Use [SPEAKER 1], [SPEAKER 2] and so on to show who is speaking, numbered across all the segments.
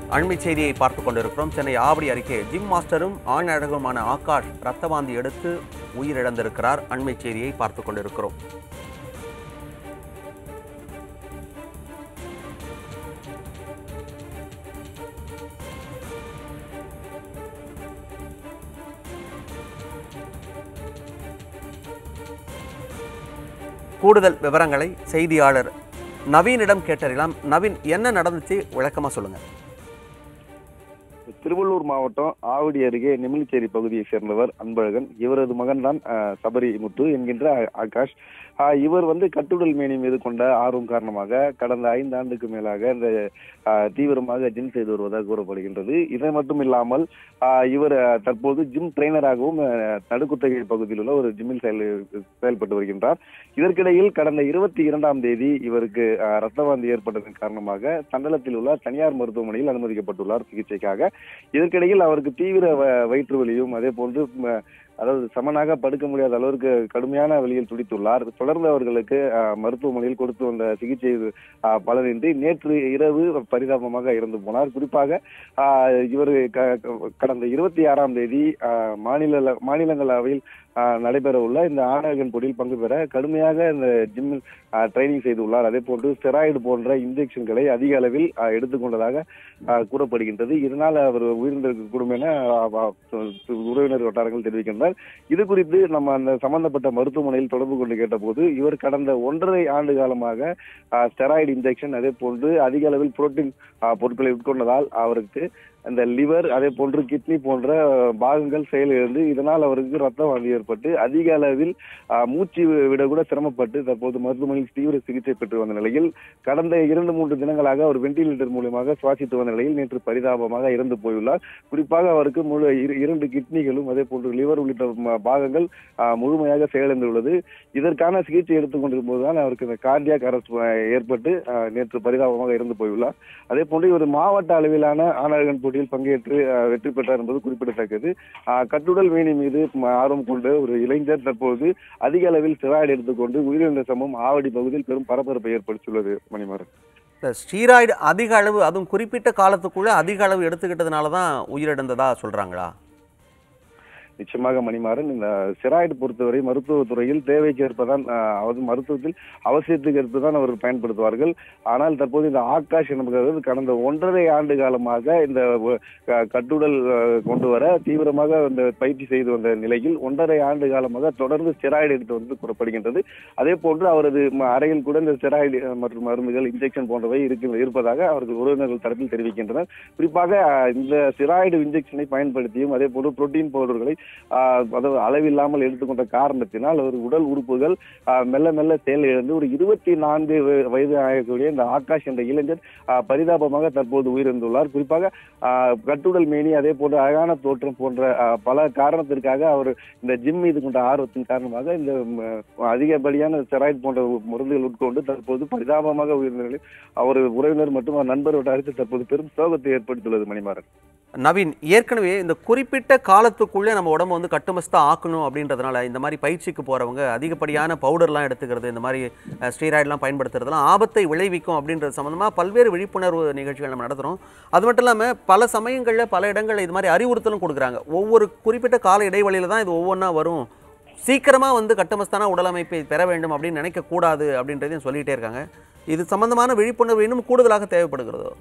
[SPEAKER 1] அண்மை செய்தியை பார்த்துக் கொண்டிருக்கிறோம் சென்னை ஆவடி அருகே ஜிம் மாஸ்டரும் ஆண் அழகுமான ஆகாஷ் ரத்தவாந்தி எடுத்து உயிரிழந்திருக்கிறார் அண்மை செய்தியை பார்த்துக் கொண்டிருக்கிறோம் கூடுதல் விவரங்களை செய்தியாளர் நவீனிடம் கேட்டறியலாம் நவீன் என்ன நடந்துச்சு விளக்கமா சொல்லுங்க
[SPEAKER 2] திருவள்ளூர் மாவட்டம் ஆவடி அருகே நெமிலிச்சேரி பகுதியை சேர்ந்தவர் அன்பழகன் இவரது மகன்தான் அஹ், சபரி முத்து என்கின்ற ஆ- ஆகாஷ் ஆஹ், இவர் வந்து கட்டுடல் மேனி மீது கொண்ட ஆர்வம் காரணமாக கடந்த ஐந்து ஆண்டுக்கு மேலாக இந்த ஆஹ், தீவிரமாக ஜிம் செய்து வருவதாக கூறப்படுகின்றது இதை மட்டும் இல்லாமல் ஆஹ், இவர் அஹ், தற்போது ஜிம் ட்ரெயினராகவும் அஹ், நடுக்குத்தகை பகுதியில் உள்ள ஒரு ஜிம்மில் செயல் செயல்பட்டு வருகின்றார் இதற்கிடையில் கடந்த இருபத்தி இரண்டாம் தேதி இவருக்கு ஆஹ், ரத்தவாந்தி ஏற்பட்டதன் காரணமாக தண்டலத்தில் உள்ள தனியார் மருத்துவமனையில் அனுமதிக்கப்பட்டுள்ளார் சிகிச்சைக்காக இதற்கிடையில் அவருக்கு தீவிர வ- வயிற்று வலியும் அதே போன்று ம, அதாவது சமனாக படுக்க முடியாத அளவிற்கு கடுமையான வழியில் துடித்துள்ளார் தொடர்ந்து அவர்களுக்கு ஆஹ், மருத்துவமனையில் கொடுத்து வந்த சிகிச்சை ஆஹ், பலனின்றி நேற்று இரவு பரிதாபமாக இறந்து போனார் குறிப்பாக ஆஹ், இவர் க- க- கடந்த இருபத்தி ஆறாம் தேதி ஆஹ், மாநில மாநிலங்களவையில் ஆஹ், நடைபெற உள்ள இந்த ஆணழகன் போட்டியில் பங்கு பெற கடுமையாக இந்த ஜிம்மில் ட்ரைனிங் செய்துள்ளார் அதே போன்று ஸ்டெராய்டு போன்ற இன்ஜெக்ஷன்களை அதிக அளவில் ஆஹ், எடுத்துக்கொண்டதாக ஆஹ், கூறப்படுகின்றது இதனால் அவர் உயிரிழந்திருக்கக்கூடும் என ஆஹ், ஆஹ், உறவினர் வட்டாரங்கள் தெரிவிக்கின்றனர் இது குறித்து நம்ம அந்த சம்பந்தப்பட்ட மருத்துவமனையில் தொடர்பு கொண்டு கேட்டபோது இவர் கடந்த ஒன்றரை ஆண்டு காலமாக ஸ்டெராய்டு இன்ஜெக்ஷன் அதே போன்று அதிக அளவில் புரோட்டீன் பொருட்களை உட்கொண்டதால் அவருக்கு அந்த லிவர் அதே போன்று கிட்னி போன்ற ஆஹ், பாகங்கள் செயலிழந்து இதனால் அவருக்கு ரத்த வாந்தி ஏற்பட்டு அதிக அளவில் ஆஹ், மூச்சு விட கூட சிரமப்பட்டு தற்போது மருத்துவமனையில் தீவிர சிகிச்சை பெற்று வந்த நிலையில் கடந்த இரண்டு மூன்று தினங்களாக அவர் வெண்டிலேட்டர் மூலமாக சுவாசித்து வந்த நிலையில் நேற்று பரிதாபமாக இறந்து போயுள்ளார் குறிப்பாக அவருக்கு முழு இரு- இரண்டு கிட்னிகளும் அதே போன்று லிவர் உள்ளிட்ட ம- பாகங்கள் ஆஹ், முழுமையாக செயலிழந்துள்ளது இதற்கான சிகிச்சை எடுத்துக் கொண்டிருக்கும் தான் அவருக்கு இந்த கார்டியாக் அரசு ஏற்பட்டு ஆஹ், நேற்று பரிதாபமாக இறந்து போயுள்ளார் அதே போன்று இவர் மாவட்ட அளவிலான ஆணழகன் போட்டியில் பங்கேற்று ஆஹ், வெற்றி பெற்றார் என்பது குறிப்பிடத்தக்கது ஆஹ், கட்டுடல் வேணி மீது ம- ஆர்வம் கொண்ட ஒரு இளைஞர் தற்போது அதிக அளவில் ஸ்டெராய்டு எடுத்துக்கொண்டு உயிரிழந்த சம்பவம் ஆவடி பகுதியில் பெரும் பரபரப்பை ஏற்படுத்தியுள்ளது மணிமாறன்
[SPEAKER 1] இந்த ஸ்டீராய்டு அதிக அளவு அதுவும் குறிப்பிட்ட காலத்துக்குள்ள அதிக அளவு எடுத்துக்கிட்டதுனால தான் உயிரிழந்ததா சொல்றாங்களா
[SPEAKER 2] நிச்சயமாக மணிமாறன் இந்த ஸ்டெராய்டு பொறுத்தவரை மருத்துவத்துறையில் தேவைக்கு ஏற்பதான் ஆஹ், அதாவது மருத்துவத்தில் அவசியத்துக்கு ஏற்ப தான் அவர்கள் பயன்படுத்துவார்கள் ஆனால் தற்போது இந்த ஆகாஷ் என்பது கடந்த ஒன்றரை ஆண்டு காலமாக இந்த ஒ- க- கட்டுடல் ஆஹ், கொண்டு வர தீவிரமாக இந்த பயிற்சி செய்து வந்த நிலையில் ஒன்றரை ஆண்டு காலமாக தொடர்ந்து ஸ்டெராய்டு எடுத்து வந்து கூறப்படுகின்றது அதே போன்று அவரது ம- அறையில் கூட இந்த ஸ்டெராய்டு அஹ், மற்றும் மருந்துகள் இன்ஜெக்ஷன் போன்றவை இருக்கு இருப்பதாக அவர்கள் உறவினர்கள் தரப்பில் தெரிவிக்கின்றனர் குறிப்பாக ஆஹ், இந்த ஸ்டெராய்டு இன்ஜெக்ஷனை பயன்படுத்தியும் அதே போன்று புரோட்டீன் பவுடர்களை ஆஹ், அதாவது அளவில்லாமல் எடுத்துக்கொண்ட காரணத்தினால் அவர் உடல் உறுப்புகள் ஆஹ், மெல்ல மெல்ல செயலிழந்து ஒரு இருபத்தி நான்கு வ- வயது ஆகக்கூடிய இந்த ஆகாஷ் என்ற இளைஞர் ஆஹ், பரிதாபமாக தற்போது உயிரிழந்துள்ளார் குறிப்பாக ஆஹ், கட்டுடல் மேனி அதே போன்ற அழகான தோற்றம் போன்ற ஆஹ், பல காரணத்திற்காக அவர் இந்த ஜிம் மீது கொண்ட ஆர்வத்தின் காரணமாக இந்த ம, அதிகப்படியான ஸ்டெராய்டு போன்ற மருந்துகள் உட்கொண்டு தற்போது பரிதாபமாக உயிர்ந்த நிலையில் அவர் உறவினர் மற்றும் அவர் நண்பர் வட்டாரத்தில் தற்போது பெரும் சோகத்தை ஏற்படுத்தியுள்ளது மணிமாறன்
[SPEAKER 1] நவீன் ஏற்கனவே இந்த குறிப்பிட்ட காலத்துக்குள்ளே நம்ம உடம்பு வந்து கட்டுமஸ்தா ஆக்கணும் அப்படின்றதுனால இந்த மாதிரி பயிற்சிக்கு போகிறவங்க அதிகப்படியான பவுடர்லாம் எடுத்துக்கிறது இந்த மாதிரி அஹ், ஸ்டீராய்டுலாம் பயன்படுத்துறதுலாம் ஆபத்தை விளைவிக்கும் அப்படின்றது சம்மந்தமாக பல்வேறு விழிப்புணர்வு நிகழ்ச்சிகள் நம்ம நடத்துகிறோம் அது மட்டும் இல்லாமல் பல சமயங்களில் பல இடங்களில் இது மாதிரி அறிவுறுத்தலும் கொடுக்குறாங்க ஒவ்வொரு குறிப்பிட்ட கால இடைவெளியில் தான் இது ஒவ்வொன்றா வரும் சீக்கிரமாக வந்து கட்டுமஸ்தான உடலமைப்பை பெற வேண்டும் அப்படின்னு நினைக்கக்கூடாது அப்படின்றதையும் சொல்லிகிட்டே இருக்காங்க இது சம்பந்தமான விழிப்புணர்வு இன்னும் கூடுதலாக தேவைப்படுகிறதோ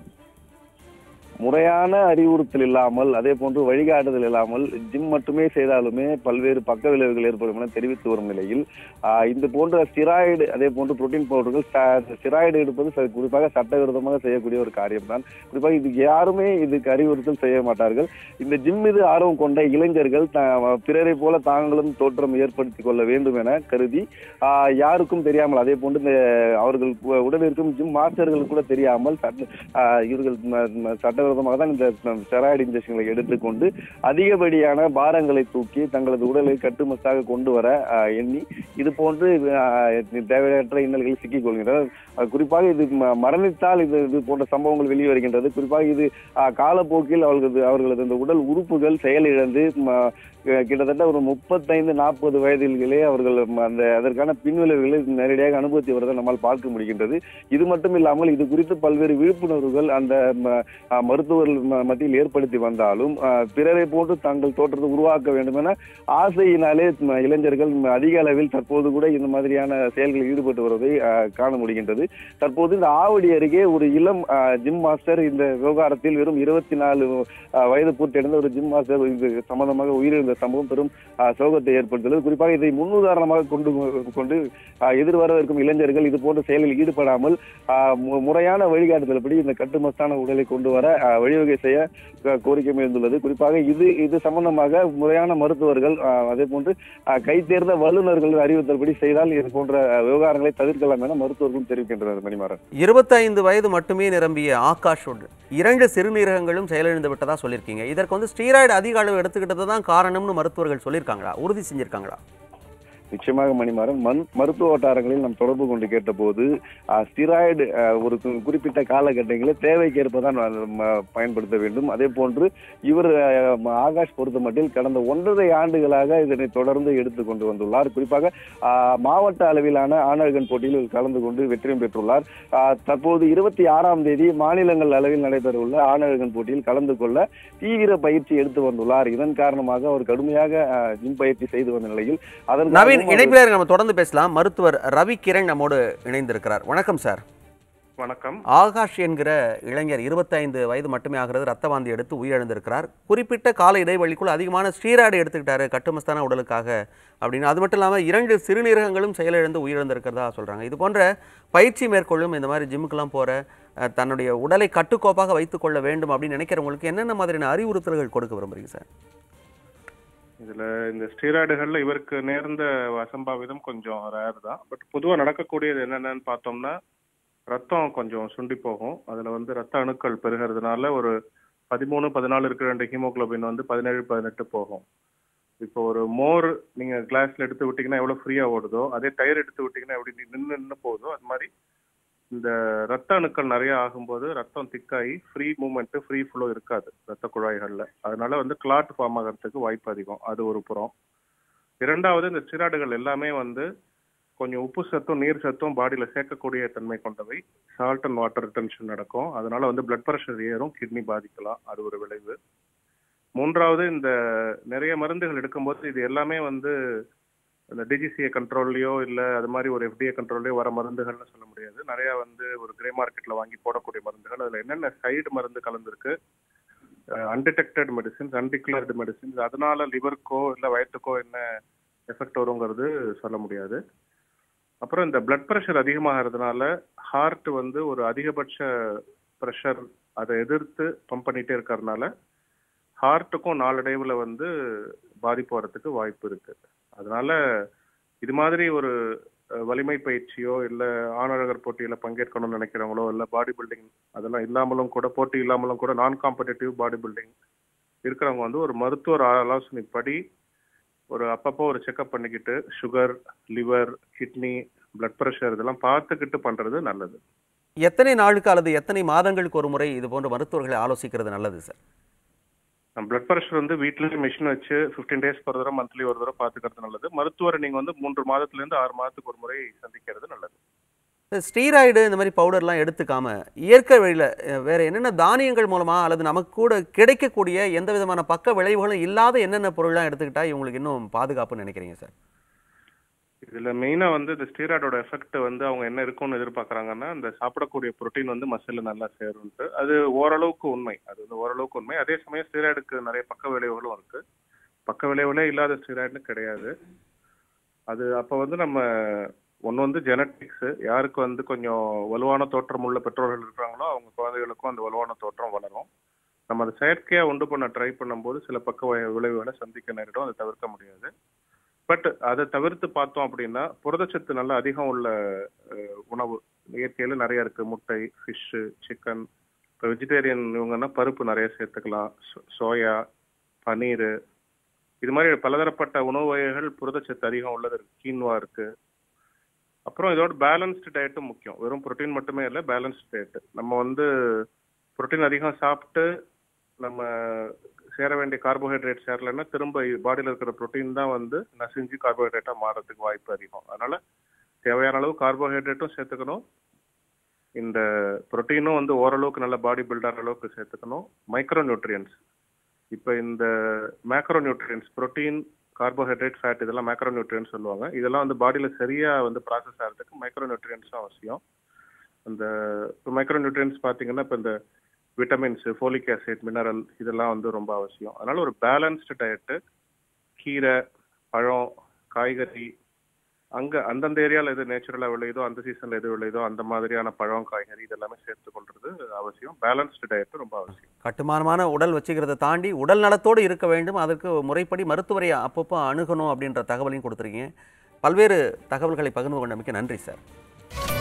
[SPEAKER 2] முறையான அறிவுறுத்தல் இல்லாமல் அதே போன்று வழிகாட்டுதல் இல்லாமல் ஜிம் மட்டுமே செய்தாலுமே பல்வேறு பக்க விளைவுகள் ஏற்படும் என தெரிவித்து வரும் நிலையில் ஆஹ், இந்த போன்ற ஸ்டிராய்டு அதே போன்று புரோட்டீன் பவுடர்கள் ஸ்டிராய்டு எடுப்பது ச- குறிப்பாக சட்டவிரோதமாக செய்யக்கூடிய ஒரு காரியம்தான் குறிப்பாக இதுக்கு யாருமே இதுக்கு அறிவுறுத்தல் செய்ய மாட்டார்கள் இந்த ஜிம் மீது ஆர்வம் கொண்ட இளைஞர்கள் த- பிறரை போல தாங்களும் தோற்றம் ஏற்படுத்திக் கொள்ள வேண்டும் என கருதி ஆஹ், யாருக்கும் தெரியாமல் அதே போன்று இந்த அவர்கள் உ- உடன் இருக்கும் ஜிம் மாஸ்டர்கள் கூட தெரியாமல் சட்ட ஆஹ், இவர்கள் ம- ம- சட்டவிரோதமாக தான் இந்த ஸ்டெராய்டு இன்ஜெக்ஷன்களை எடுத்துக்கொண்டு அதிகப்படியான பாரங்களை தூக்கி தங்களது உடலை கட்டுமஸ்தாக கொண்டு வர ஆஹ், எண்ணி இது போன்று ஆஹ், தேவையற்ற இன்னல்களில் சிக்கிக் கொள்கின்றனர் ஆஹ், குறிப்பாக இது ம- மரணித்தால் இது இது போன்ற சம்பவங்கள் வெளியே வருகின்றது குறிப்பாக இது ஆஹ், காலப்போக்கில் அவர்களது அவர்களது இந்த உடல் உறுப்புகள் செயலிழந்து ம- அஹ், கிட்டத்தட்ட ஒரு முப்பத்தைந்து நாற்பது வயதிலே அவர்கள் ம- அந்த அதற்கான பின்விளைவுகளை நேரடியாக அனுபவித்து வருவதை நம்மால் பார்க்க முடிகின்றது இது மட்டும் இல்லாமல் இது குறித்து பல்வேறு விழிப்புணர்வுகள் அந்த ம- அஹ், மருத்துவர்கள் ம- மத்தியில் ஏற்படுத்தி வந்தாலும் ஆஹ், பிறரை போன்று தாங்கள் தோற்றத்தை உருவாக்க வேண்டும் என ஆசையினாலே ம- இளைஞர்கள் ம- அதிக அளவில் தற்போது கூட இந்த மாதிரியான செயல்களில் ஈடுபட்டு வருவதை ஆஹ், காண முடிகின்றது தற்போது இந்த ஆவடி அருகே ஒரு இளம் ஆஹ், ஜிம் மாஸ்டர் இந்த விவகாரத்தில் வெறும் இருபத்தி நாலு வயது பூர்த்தியடைந்த ஒரு ஜிம் மாஸ்டர் இது சம்பந்தமாக உயிரிழந்த சம்பவம் பெரும் ஆஹ், சோகத்தை ஏற்படுத்துள்ளது குறிப்பாக இதை முன்னுதாரணமாக கொண்டு கொண்டு ஆஹ், எதிர்வரவிருக்கும் இளைஞர்கள் இது போன்ற செயலில் ஈடுபடாமல் ஆஹ், மு- முறையான வழிகாட்டுதல்படி இந்த கட்டுமஸ்தான உடலை கொண்டு வர ஆஹ், வழிவகை செய்ய க- கோரிக்கை எழுந்துள்ளது குறிப்பாக இது இது சம்பந்தமாக முறையான மருத்துவர்கள் ஆஹ், அதே போன்று ஆஹ், கை தேர்ந்த வல்லுநர்கள் அறிவுறுத்தல்படி செய்தால் இது போன்ற ஆஹ், விவகாரங்களை தவிர்க்கலாம் என மருத்துவர்களும் தெரிவிக்கின்றனர் மணிமாறன்
[SPEAKER 1] இருபத்தைந்து வயது மட்டுமே நிரம்பிய ஆகாஷோடு இரண்டு சிறுநீரகங்களும் செயலிழந்து விட்டதா சொல்லியிருக்கீங்க இதற்கு வந்து ஸ்டீராய்டு அதிக அளவு எடுத்துக்கிட்டது தான் காரணம்னு மருத்துவர்கள் சொல்லியிருக்காங்களா உறுதி செஞ்சிருக்காங்களா
[SPEAKER 2] நிச்சயமாக மணிமாறன் மண் மருத்துவ வட்டாரங்களில் நாம் தொடர்பு கொண்டு கேட்டபோது ஸ்டிராய்டு ஒரு கு- குறிப்பிட்ட காலகட்டங்களில் தேவைக்கேற்ப தான் அது ம- பயன்படுத்த வேண்டும் அதே போன்று இவர் அஹ், ம- ஆகாஷ் பொறுத்த மட்டில் கடந்த ஒன்றரை ஆண்டுகளாக இதனை தொடர்ந்து எடுத்து கொண்டு வந்துள்ளார் குறிப்பாக ஆஹ், மாவட்ட அளவிலான ஆணழகன் போட்டியில் இவர் கலந்து கொண்டு வெற்றியும் பெற்றுள்ளார் ஆஹ், தற்போது இருபத்தி ஆறாம் தேதி மாநிலங்கள் அளவில் நடைபெறவுள்ள ஆணழகன் போட்டியில் கலந்து கொள்ள தீவிர பயிற்சி எடுத்து வந்துள்ளார் இதன் காரணமாக அவர் கடுமையாக ஆஹ், ஜிம் பயிற்சி செய்து வந்த நிலையில் அதன்
[SPEAKER 1] நவீன்
[SPEAKER 2] காரணமாக
[SPEAKER 1] இணைப்பில் இருக்க, நம்ம தொடர்ந்து பேசலாம் மருத்துவர் ரவி கிரண் நம்மோடு இணைந்திருக்கிறார் வணக்கம் சார்
[SPEAKER 3] வணக்கம்
[SPEAKER 1] ஆகாஷ் என்கிற இளைஞர் 25 வயது மட்டுமே ஆகிறது ரத்த வாந்தி எடுத்து உயிரிழந்திருக்கிறார் குறிப்பிட்ட கால இடைவெளிக்குள் அதிகமான ஸ்டீராய்டு எடுத்துக்கிட்டாரு கட்டுமஸ்தான உடலுக்காக அப்படின்னு அது மட்டும் இல்லாமல் இரண்டு சிறுநீரகங்களும் செயலிழந்து உயிரிழந்திருக்கிறதா சொல்றாங்க இது போன்ற பயிற்சி மேற்கொள்ளும் இந்த மாதிரி ஜிம்முக்கெல்லாம் போற அஹ், தன்னுடைய உடலை கட்டுக்கோப்பாக வைத்துக்கொள்ள வேண்டும் அப்படின்னு நினைக்கிறவங்களுக்கு என்னென்ன மாதிரியான அறிவுறுத்தல்கள் கொடுக்க விரும்புறீங்க சார்
[SPEAKER 3] இதுல இந்த ஸ்டீராய்டுகள்ல இவருக்கு நேர்ந்த அசம்பாவிதம் கொஞ்சம் ரேர் தான் பட் பொதுவா நடக்கக்கூடியது என்னென்னு பார்த்தோம்னா ரத்தம் கொஞ்சம் சுண்டி போகும் அதுல வந்து ரத்த அணுக்கள் பெருகிறதுனால ஒரு பதிமூணு பதினாலு இருக்கிற ரெண்டு ஹீமோகுளோபின் வந்து பதினேழு பதினெட்டு போகும் இப்போ ஒரு மோர் நீங்க கிளாஸ்ல எடுத்து விட்டீங்கன்னா எவ்வளவு ஃப்ரீயா ஓடுதோ அதே டயர் எடுத்து விட்டீங்கன்னா எப்படி நின்று நின்று போகுதோ அது மாதிரி இந்த ரத்த அணுக்கள் நிறைய ஆகும்போது ரத்தம் திக்காகி ஃப்ரீ மூமெண்ட் ஃப்ரீ ஃப்ளோ இருக்காது ரத்த குழாய்கள்ல அதனால வந்து கிளாட் ஃபார்ம் ஆகிறதுக்கு வாய்ப்பு அதிகம் அது ஒரு புறம் இரண்டாவது இந்த ஸ்டிராய்டுகள் எல்லாமே வந்து கொஞ்சம் உப்பு சத்தும் நீர் சத்தும் பாடியில சேர்க்கக்கூடிய தன்மை கொண்டவை சால்ட் அண்ட் வாட்டர் ரிட்டன்ஷன் நடக்கும் அதனால வந்து பிளட் ப்ரெஷர் ஏறும் கிட்னி பாதிக்கலாம் அது ஒரு விளைவு மூன்றாவது இந்த நிறைய மருந்துகள் எடுக்கும்போது இது எல்லாமே வந்து இந்த டிஜிசிஏ கண்ட்ரோல்லையோ இல்ல அது மாதிரி ஒரு எஃப்டிஏ கண்ட்ரோல்லையோ வர மருந்துகள்னு சொல்ல முடியாது நிறைய வந்து ஒரு கிரே மார்க்கெட்ல வாங்கி போடக்கூடிய மருந்துகள் அதுல என்னென்ன சைடு மருந்து கலந்துருக்கு அன்டிடெக்டட் மெடிசின்ஸ் அன்டிக்ளர்டு மெடிசின்ஸ் அதனால லிவருக்கோ இல்ல வயத்துக்கோ என்ன எஃபெக்ட் வருங்கிறது சொல்ல முடியாது அப்புறம் இந்த பிளட் ப்ரெஷர் அதிகமாகிறதுனால ஹார்ட் வந்து ஒரு அதிகபட்ச ப்ரெஷர் அதை எதிர்த்து பம்ப் பண்ணிட்டே இருக்கிறதுனால ஹார்ட்டுக்கும் நாளடைவுல வந்து பாதிப்பு வரத்துக்கு வாய்ப்பு இருக்கு அதனால இது மாதிரி ஒரு அஹ், வலிமை பயிற்சியோ இல்ல ஆணழகர் போட்டியில பங்கேற்கணும்னு நினைக்கிறவங்களோ இல்ல பாடி பில்டிங் அதெல்லாம் இல்லாமலும் கூட போட்டி இல்லாமலும் கூட நான் காம்படிட்டிவ் பாடி பில்டிங் இருக்கிறவங்க வந்து ஒரு மருத்துவர் ஆலோசனைப்படி ஒரு அப்பப்போ ஒரு செக்அப் பண்ணிக்கிட்டு sugar liver kidney blood pressure இதெல்லாம் பார்த்துக்கிட்டு பண்றது நல்லது
[SPEAKER 1] எத்தனை நாளுக்கு அல்லது எத்தனை மாதங்களுக்கு ஒரு முறை இது போன்ற மருத்துவர்களை ஆலோசிக்கிறது நல்லது சார்
[SPEAKER 3] பிளட் ப்ரெஷர் வந்து வீட்லயே மிஷின் வச்சு 15 டேஸ் ஒரு தடவை மந்த்லி ஒரு தடவை பார்த்துக்கிறது நல்லது மருத்துவரை நீங்க வந்து மூன்று மாதத்துல இருந்து ஆறு மாதத்துக்கு ஒரு முறை சந்திக்கிறது நல்லது
[SPEAKER 1] ஸ்டீராய்டு இந்த மாதிரி பவுடர்லாம் எடுத்துக்காம இயற்கை வழியில் வேற என்னென்ன தானியங்கள் மூலமா அல்லது நமக்கு கூட கிடைக்கக்கூடிய எந்த விதமான பக்க விளைவுகளும் இல்லாத என்னென்ன பொருள்லாம் எடுத்துக்கிட்டா இவங்களுக்கு இன்னும் பாதுகாப்புன்னு நினைக்கிறீங்க சார்
[SPEAKER 3] இதுல மெயினா வந்து இந்த ஸ்டீராய்டோட எஃபெக்ட் வந்து அவங்க என்ன இருக்கும்னு எதிர்பார்க்கறாங்கன்னா இந்த சாப்பிடக்கூடிய புரோட்டீன் வந்து மசில்ல நல்லா சேரும்ட்டு அது ஓரளவுக்கு உண்மை அது வந்து ஓரளவுக்கு உண்மை அதே சமயம் ஸ்டீராய்டுக்கு நிறைய பக்க விளைவுகளும் இருக்கு பக்க விளைவுகளே இல்லாத ஸ்டீராய்டுன்னு கிடையாது அது அப்ப வந்து நம்ம ஒன்று வந்து ஜெனட்டிக்ஸ் யாருக்கு வந்து கொஞ்சம் வலுவான தோற்றம் உள்ள பெற்றோர்கள் இருக்கிறாங்களோ அவங்க குழந்தைகளுக்கும் அந்த வலுவான தோற்றம் வளரும் நம்ம அதை செயற்கையா உண்டு பண்ண ட்ரை பண்ணும்போது சில பக்க வி- விளைவுகளை சந்திக்க நேரிடும் அதை தவிர்க்க முடியாது பட் அதை தவிர்த்து பார்த்தோம் அப்படின்னா புரதச்சத்து நல்லா அதிகம் உள்ள அஹ், உணவு இயற்கையில நிறைய இருக்கு முட்டை ஃபிஷ்ஷு சிக்கன் இப்போ வெஜிடேரியன் இவங்கன்னா பருப்பு நிறைய சேர்த்துக்கலாம் சோ- சோயா பன்னீர் இது மாதிரி பலதரப்பட்ட உணவு வகைகள் புரதச்சத்து அதிகம் உள்ளது இருக்கு கீன்வா இருக்கு அப்புறம் இதோட பேலன்ஸ்டு டயட்டும் முக்கியம் வெறும் புரோட்டீன் மட்டுமே இல்லை பேலன்ஸ்டு டயட் நம்ம வந்து புரோட்டீன் அதிகம் சாப்பிட்டு நம்ம சேர வேண்டிய கார்போஹைட்ரேட் சேரலைன்னா திரும்ப பாடியில் இருக்கிற புரோட்டீன் தான் வந்து நசிஞ்சு கார்போஹைட்ரேட்டா மாறதுக்கு வாய்ப்பு அதிகம் அதனால தேவையான அளவு கார்போஹைட்ரேட்டும் சேர்த்துக்கணும் இந்த புரோட்டீனும் வந்து ஓரளவுக்கு நல்ல பாடி பில்டர் அளவுக்கு சேர்த்துக்கணும் மைக்ரோ நியூட்ரியன்ஸ் இப்போ இந்த macro nutrients protein carbohydrate fat இதெல்லாம் மேக்ரோ நியூட்ரியன்ஸ் சொல்லுவாங்க இதெல்லாம் வந்து பாடியில் சரியா வந்து ப்ராசஸ் ஆகிறதுக்கு மைக்ரோ நியூட்ரியன்ஸும் அவசியம் அந்த மைக்ரோ நியூட்ரியன்ஸ் பார்த்தீங்கன்னா இப்போ இந்த விட்டமின்ஸ் ஃபோலிக் ஆசிட் மினரல் இதெல்லாம் வந்து ரொம்ப அவசியம் அதனால ஒரு பேலன்ஸ்டு டயட்டு கீரை பழம் காய்கறி அங்க அந்தந்த ஏரியால எது நேச்சுரலா விளையுதோ அந்த சீசன்ல எது விளையுதோ அந்த மாதிரியான பழம் காய்கறி இதெல்லாமே சேர்த்து கொள்றது அவசியம் பேலன்ஸ்டு டயட் ரொம்ப அவசியம்
[SPEAKER 1] கட்டுமானமான உடல் வச்சுக்கிறத தாண்டி உடல் நலத்தோடு இருக்க வேண்டும் அதற்கு முறைப்படி மருத்துவரை அப்பப்போ அணுகணும் அப்படின்ற தகவலையும் கொடுத்துருக்கீங்க பல்வேறு தகவல்களை பகிர்ந்து கொண்டமைக்கு நன்றி சார்